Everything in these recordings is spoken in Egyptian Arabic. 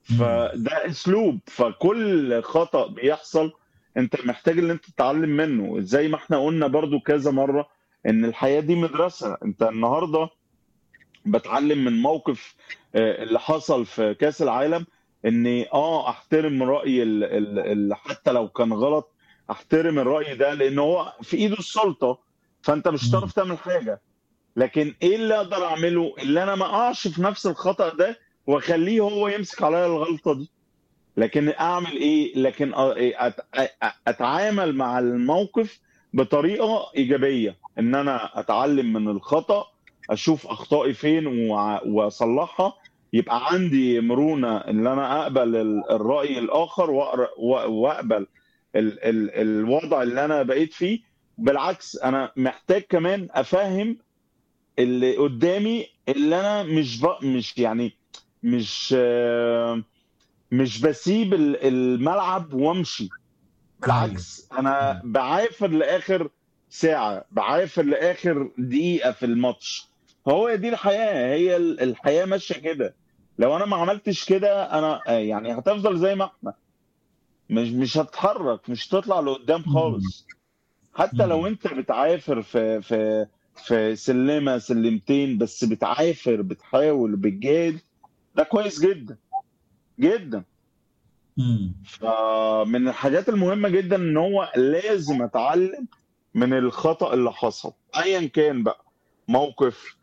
فده اسلوب فكل خطأ بيحصل انت محتاج ان انت تتعلم منه زي ما احنا قلنا برضو كذا مرة ان الحياة دي مدرسة انت النهاردة بتعلم من موقف آه، اللي حصل في كأس العالم اني اه احترم رأي ال- ال- ال- حتى لو كان غلط احترم الرأي ده لان هو في ايده السلطة فانت مش مم. هتعرف تعمل حاجة لكن ايه اللي اقدر اعمله اللي انا ما اقعش في نفس الخطأ ده واخليه هو يمسك عليا الغلطة دي لكن اعمل ايه لكن أ- إيه؟ أت- أ- اتعامل مع الموقف بطريقه ايجابيه ان انا اتعلم من الخطا اشوف اخطائي فين وع- واصلحها يبقى عندي مرونه ان انا اقبل ال- الراي الاخر وأقر- و- واقبل ال- ال- الوضع اللي انا بقيت فيه بالعكس انا محتاج كمان افهم اللي قدامي اللي انا مش ب... مش يعني مش آه، مش بسيب ال- الملعب وامشي بالعكس انا بعافر لاخر ساعه بعافر لاخر دقيقه في الماتش هو دي الحياه هي ال- الحياه ماشيه كده لو انا ما عملتش كده انا آه، يعني هتفضل زي ما احنا مش مش هتتحرك مش هتطلع لقدام خالص حتى لو انت بتعافر في في في سلمه سلمتين بس بتعافر بتحاول بتجاهد ده كويس جدا جدا مم. فمن الحاجات المهمة جدا ان هو لازم اتعلم من الخطأ اللي حصل ايا كان بقى موقف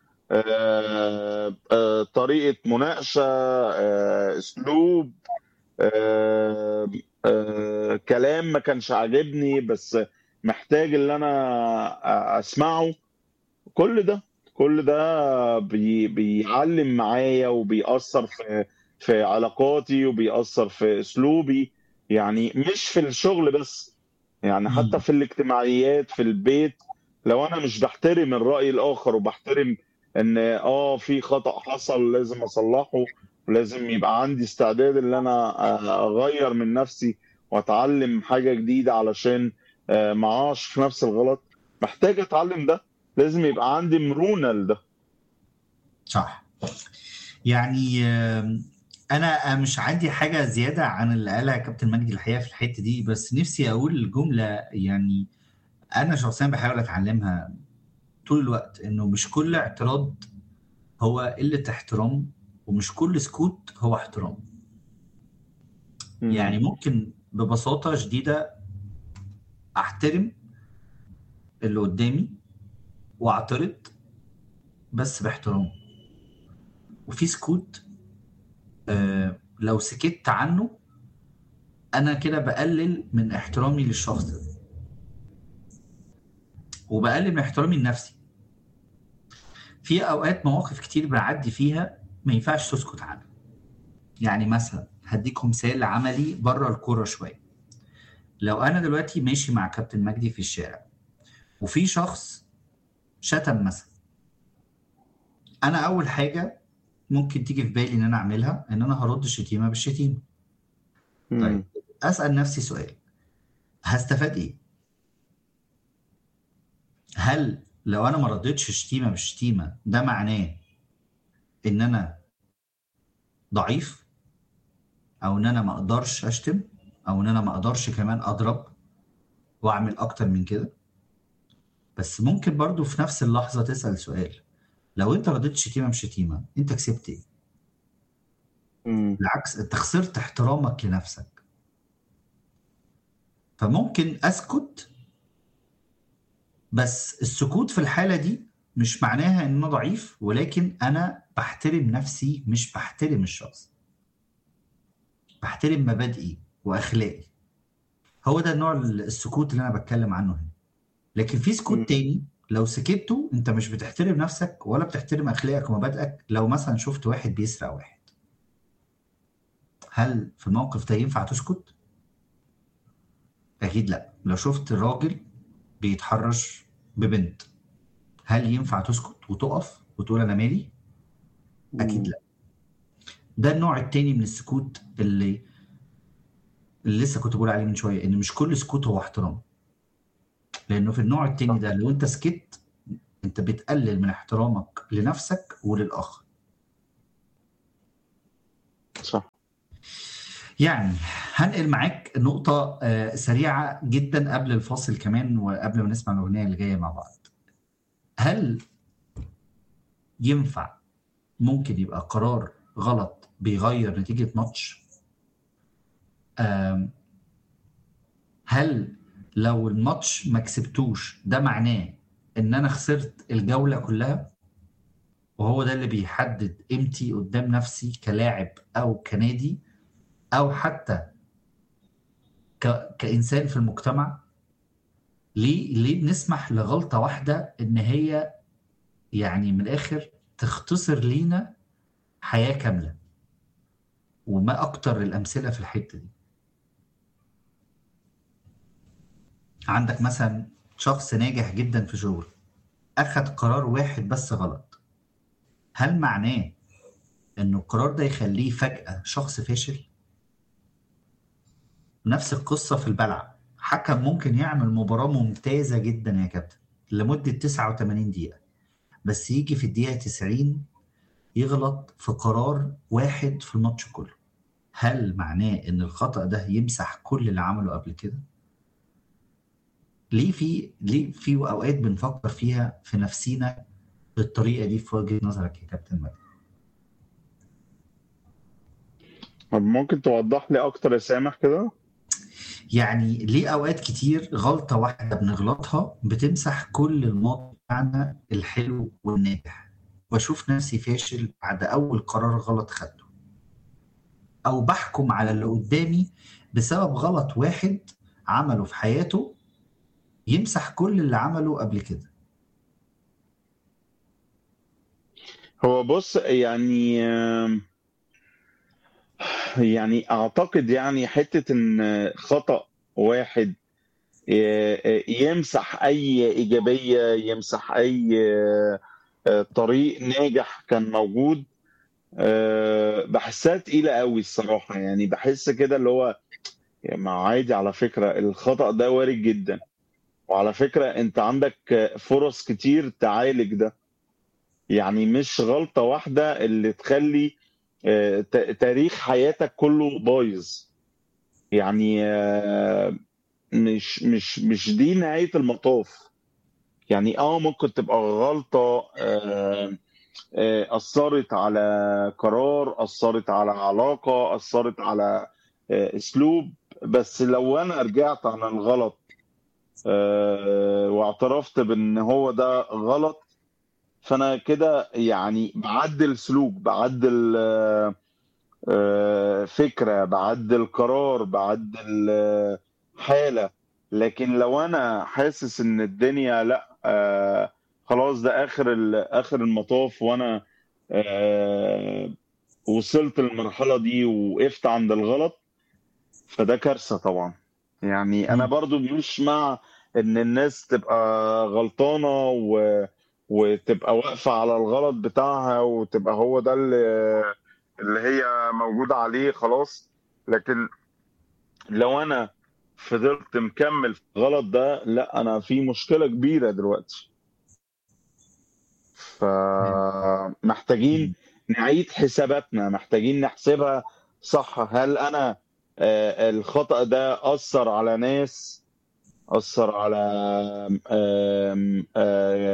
آه، آه، طريقة مناقشة آه، اسلوب آه، آه، كلام ما كانش عاجبني بس محتاج ان انا اسمعه كل ده كل ده بي بيعلم معايا وبيأثر في في علاقاتي وبيأثر في اسلوبي يعني مش في الشغل بس يعني مم. حتى في الاجتماعيات في البيت لو انا مش بحترم الرأي الآخر وبحترم ان اه في خطأ حصل لازم اصلحه ولازم يبقى عندي استعداد ان انا اغير من نفسي واتعلم حاجة جديدة علشان آه، ما اقعش في نفس الغلط محتاج اتعلم ده لازم يبقى عندي مرونة لده صح يعني آم، انا مش عندي حاجه زياده عن اللي قالها كابتن مجدي الحقيقه في الحته دي بس نفسي اقول جمله يعني انا شخصيا بحاول اتعلمها طول الوقت انه مش كل اعتراض هو قله احترام ومش كل سكوت هو احترام يعني ممكن ببساطه شديده احترم اللي قدامي واعترض بس باحترام وفي سكوت آه لو سكت عنه انا كده بقلل من احترامي للشخص ده وبقلل من احترامي لنفسي في اوقات مواقف كتير بعدي فيها ما ينفعش تسكت عنها يعني مثلا هديكم مثال عملي بره الكوره شويه لو انا دلوقتي ماشي مع كابتن مجدي في الشارع وفي شخص شتم مثلا انا اول حاجه ممكن تيجي في بالي ان انا اعملها ان انا هرد الشتيمه بالشتيمه طيب اسال نفسي سؤال هستفاد ايه هل لو انا ما رديتش شتيمه بالشتيمه ده معناه ان انا ضعيف او ان انا ما اقدرش اشتم او ان انا ما اقدرش كمان اضرب واعمل اكتر من كده بس ممكن برضو في نفس اللحظه تسال سؤال لو انت رديت شتيمه بشتيمه انت كسبت ايه بالعكس انت خسرت احترامك لنفسك فممكن اسكت بس السكوت في الحاله دي مش معناها ان انا ضعيف ولكن انا بحترم نفسي مش بحترم الشخص بحترم مبادئي واخلاقي هو ده نوع السكوت اللي انا بتكلم عنه هنا لكن في سكوت مم. تاني لو سكته انت مش بتحترم نفسك ولا بتحترم اخلاقك ومبادئك لو مثلا شفت واحد بيسرق واحد هل في الموقف ده ينفع تسكت؟ اكيد لا لو شفت راجل بيتحرش ببنت هل ينفع تسكت وتقف وتقول انا مالي؟ اكيد لا ده النوع التاني من السكوت اللي اللي لسه كنت بقول عليه من شويه ان مش كل سكوت هو احترام لانه في النوع التاني ده لو انت سكت انت بتقلل من احترامك لنفسك وللاخر صح يعني هنقل معاك نقطة آه، سريعة جدا قبل الفاصل كمان وقبل ما نسمع الأغنية اللي جاية مع بعض هل ينفع ممكن يبقى قرار غلط بيغير نتيجة ماتش آم، هل لو الماتش ما كسبتوش ده معناه ان انا خسرت الجولة كلها وهو ده اللي بيحدد قيمتي قدام نفسي كلاعب او كنادي او حتى ك... كانسان في المجتمع ليه ليه بنسمح لغلطه واحده ان هي يعني من الاخر تختصر لينا حياه كامله وما اكتر الامثله في الحته دي عندك مثلا شخص ناجح جدا في شغله اخد قرار واحد بس غلط هل معناه انه القرار ده يخليه فجأة شخص فاشل نفس القصة في الملعب حكم ممكن يعمل مباراة ممتازة جدا يا كابتن لمدة 89 دقيقة بس يجي في الدقيقة 90 يغلط في قرار واحد في الماتش كله هل معناه ان الخطأ ده يمسح كل اللي عمله قبل كده؟ ليه في ليه في اوقات بنفكر فيها في نفسينا بالطريقة دي في وجهة نظرك يا كابتن مجدي؟ طب ممكن توضح لي اكتر يا سامح كده يعني ليه اوقات كتير غلطة واحدة بنغلطها بتمسح كل الماضي بتاعنا الحلو والناجح واشوف نفسي فاشل بعد اول قرار غلط خدته او بحكم على اللي قدامي بسبب غلط واحد عمله في حياته يمسح كل اللي عمله قبل كده هو بص يعني يعني اعتقد يعني حتة ان خطأ واحد يمسح اي ايجابية يمسح اي طريق ناجح كان موجود بحسها تقيلة قوي الصراحة يعني بحس كده اللي هو ما عادي على فكرة الخطأ ده وارد جدا وعلى فكرة انت عندك فرص كتير تعالج ده يعني مش غلطة واحدة اللي تخلي تاريخ حياتك كله بايظ يعني مش مش مش دي نهاية المطاف يعني اه ممكن تبقى غلطة أثرت على قرار أثرت على علاقة أثرت على أسلوب بس لو أنا رجعت عن الغلط واعترفت بأن هو ده غلط فانا كده يعني بعدل سلوك بعدل فكره بعدل قرار بعدل حاله لكن لو انا حاسس ان الدنيا لا خلاص ده اخر اخر المطاف وانا وصلت للمرحله دي وقفت عند الغلط فده كارثه طبعا يعني انا برضو مش مع ان الناس تبقى غلطانه و وتبقى واقفة على الغلط بتاعها وتبقى هو ده اللي, اللي هي موجودة عليه خلاص لكن لو أنا فضلت مكمل في الغلط ده لا أنا في مشكلة كبيرة دلوقتي فمحتاجين نعيد حساباتنا محتاجين نحسبها صح هل أنا الخطأ ده أثر على ناس أثر على آم آم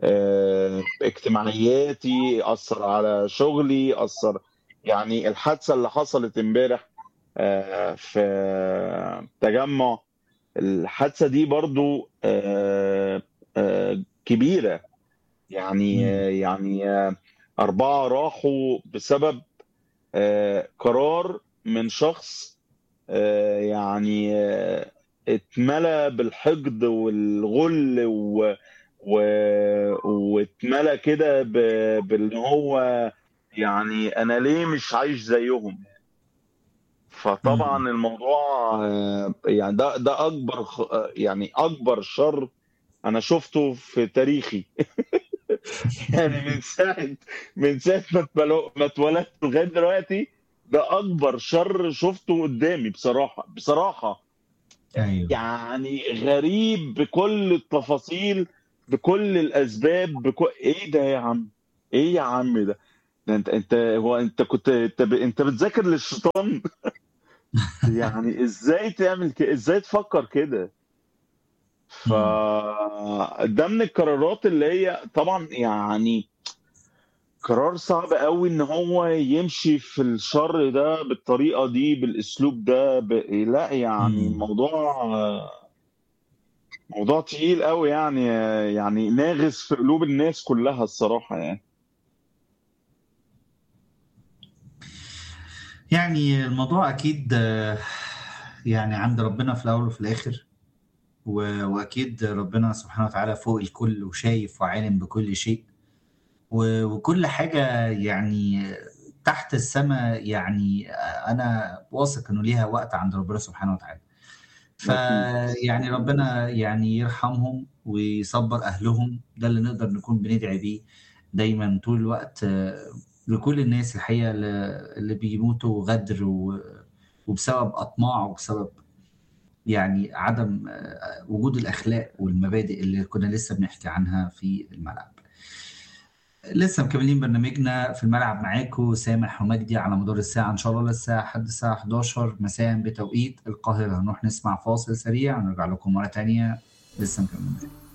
اجتماعياتي اثر على شغلي اثر يعني الحادثه اللي حصلت امبارح في تجمع الحادثه دي برضو كبيره يعني يعني اربعه راحوا بسبب قرار من شخص يعني اتملى بالحقد والغل و و... واتملى كده ب... بان هو يعني انا ليه مش عايش زيهم فطبعا الموضوع يعني ده ده اكبر يعني اكبر شر انا شفته في تاريخي يعني من ساعه من ساعه ما اتولدت لغايه دلوقتي ده اكبر شر شفته قدامي بصراحه بصراحه أيوه. يعني غريب بكل التفاصيل بكل الاسباب بكل... ايه ده يا عم ايه يا عم ده ده انت انت هو انت كنت انت, ب... انت بتذاكر للشيطان يعني ازاي تعمل كده ازاي تفكر كده ف مم. ده من القرارات اللي هي طبعا يعني قرار صعب قوي ان هو يمشي في الشر ده بالطريقة دي بالاسلوب ده ب... لا يعني مم. موضوع موضوع تقيل قوي يعني يعني ناغز في قلوب الناس كلها الصراحة يعني يعني الموضوع اكيد آه، يعني عند ربنا في الاول وفي الاخر و- واكيد ربنا سبحانه وتعالى فوق الكل وشايف وعالم بكل شيء و- وكل حاجة يعني تحت السماء يعني انا واثق انه ليها وقت عند ربنا سبحانه وتعالى اكيد فيعني ربنا يعني يرحمهم ويصبر اهلهم ده اللي نقدر نكون بندعي بيه دايما طول الوقت آه، لكل الناس الحقيقة اللي اللي بيموتوا غدر و- وبسبب أطماع وبسبب يعني عدم آه، وجود الأخلاق والمبادئ اللي كنا لسه بنحكي عنها في الملعب لسه مكملين برنامجنا في الملعب معاكم سامح ومجدي على مدار الساعة إن شاء الله للساعة لحد الساعة 11 مساء بتوقيت القاهرة هنروح نسمع فاصل سريع ونرجع لكم مرة تانية لسه مكملين